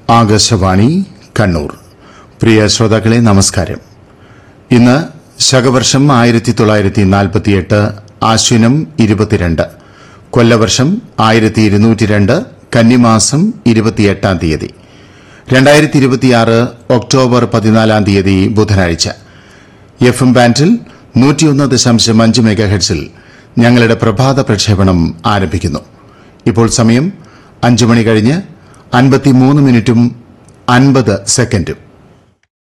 ആകാശവാണി കണ്ണൂർ പ്രിയ ശ്രോതാക്കളെ നമസ്കാരം ഇന്ന് ശകവർഷം ആയിരത്തി തൊള്ളായിരത്തി നാൽപ്പത്തിയെട്ട് ആശ്വിനം ഇരുപത്തിരണ്ട് കൊല്ലവർഷം ആയിരത്തി ഇരുന്നൂറ്റി രണ്ട് കന്നിമാസം ഇരുപത്തിയെട്ടാം തീയതി രണ്ടായിരത്തി ഇരുപത്തിയാറ് ഒക്ടോബർ പതിനാലാം തീയതി ബുധനാഴ്ച എഫ് എം ബാൻഡിൽ നൂറ്റിയൊന്ന് ദശാംശം അഞ്ച് മെഗാഹെഡ്സിൽ ഞങ്ങളുടെ പ്രഭാത പ്രക്ഷേപണം ആരംഭിക്കുന്നു ഇപ്പോൾ സമയം അഞ്ചു മണി കഴിഞ്ഞ് അൻപത്തിമൂന്ന് മിനിറ്റും അൻപത് സെക്കൻഡും